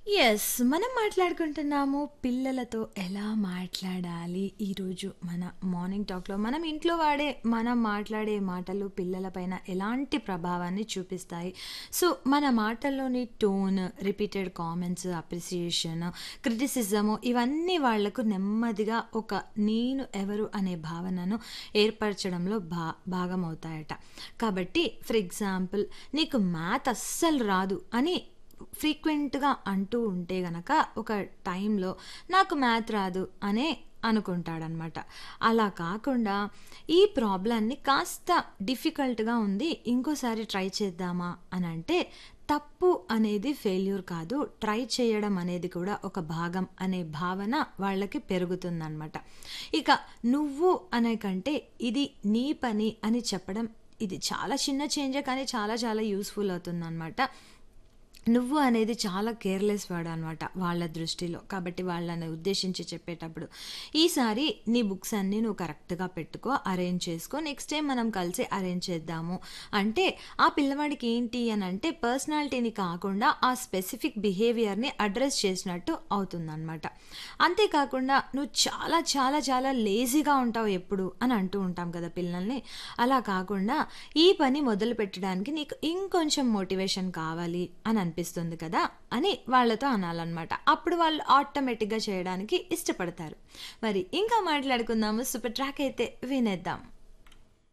Yes. మనం మాట్లాడుకుంటున్నాము పిల్లలతో ఎలా మాట్లాడాలి. ఈరోజు మన మార్నింగ్ టాక్‌లో మనం ఇంట్లో వాడే మనం మాట్లాడే మాటలు పిల్లల పైన ఎలాంటి ప్రభావాన్ని చూపిస్తాయి. సో, మన మాటల్లోని tone, repeated comments, appreciation, criticism ఇవన్నీ వాళ్ళకు నెమ్మదిగా ఒక నేను ఎవరు అనే భావనను ఏర్పరచడంలో భా భాగమవుతాయట. కాబట్టి ఫర్ ఎగ్జాంపుల్ నీకు మ్యాథ్ అస్సలు రాదు అని ఫ్రీక్వెంట్‌గా అంటూ ఉంటే గనక ఒక టైంలో నాకు మ్యాథ్ రాదు అనే అనుకుంటాడనమాట. అలా కాకుండా ఈ ప్రాబ్లమ్‌ని కాస్త డిఫికల్ట్‌గా ఉంది. ఇంకోసారి ట్రై చేద్దామా అనంటే తప్పు అనేది ఫెయిల్యూర్ కాదు. ట్రై చేయడం అనేది కూడా ఒక భాగం అనే భావన వాళ్ళకి పెరుగుతుందనమాట. ఇక నువ్వు అనే కంటే ఇది నీ పని అని చెప్పడం ఇది చాలా చిన్న చేంజే కానీ చాలా చాలా యూజ్‌ఫుల్ అవుతుందనమాట. నువ్వు అనేది చాలా కేర్‌లెస్ వర్డ్ అనమాట వాళ్ళ దృష్టిలో. కాబట్టి వాళ్ళని ఉద్దేశించి చెప్పేటప్పుడు ఈసారి నీ బుక్స్ అన్నీ నువ్వు కరెక్ట్‌గా పెట్టుకో, అరేంజ్ చేసుకో. నెక్స్ట్ టైమ్ మనం కలిసి అరేంజ్ చేద్దాము. అంటే ఆ పిల్లవాడికి ఏంటి అనంటే పర్సనాలిటీని కాకుండా ఆ స్పెసిఫిక్ బిహేవియర్‌ని అడ్రెస్ చేసినట్టు అవుతుందనమాట. అంతేకాకుండా నువ్వు చాలా చాలా చాలా లేజీగా ఉంటావు ఎప్పుడు అని అంటూ ఉంటాం కదా పిల్లల్ని. అలా కాకుండా ఈ పని మొదలుపెట్టడానికి నీకు ఇంకొంచెం మోటివేషన్ కావాలి అని అనిపిస్తుంది కదా! అని వాళ్ళతో అనాలనమాట. అప్పుడు వాళ్ళు ఆటోమేటిక్‌గా చేయడానికి ఇష్టపడతారు. మరి ఇంకా మాట్లాడుకుందాము. సూపర్ ట్రాక్ అయితే వినేద్దాం.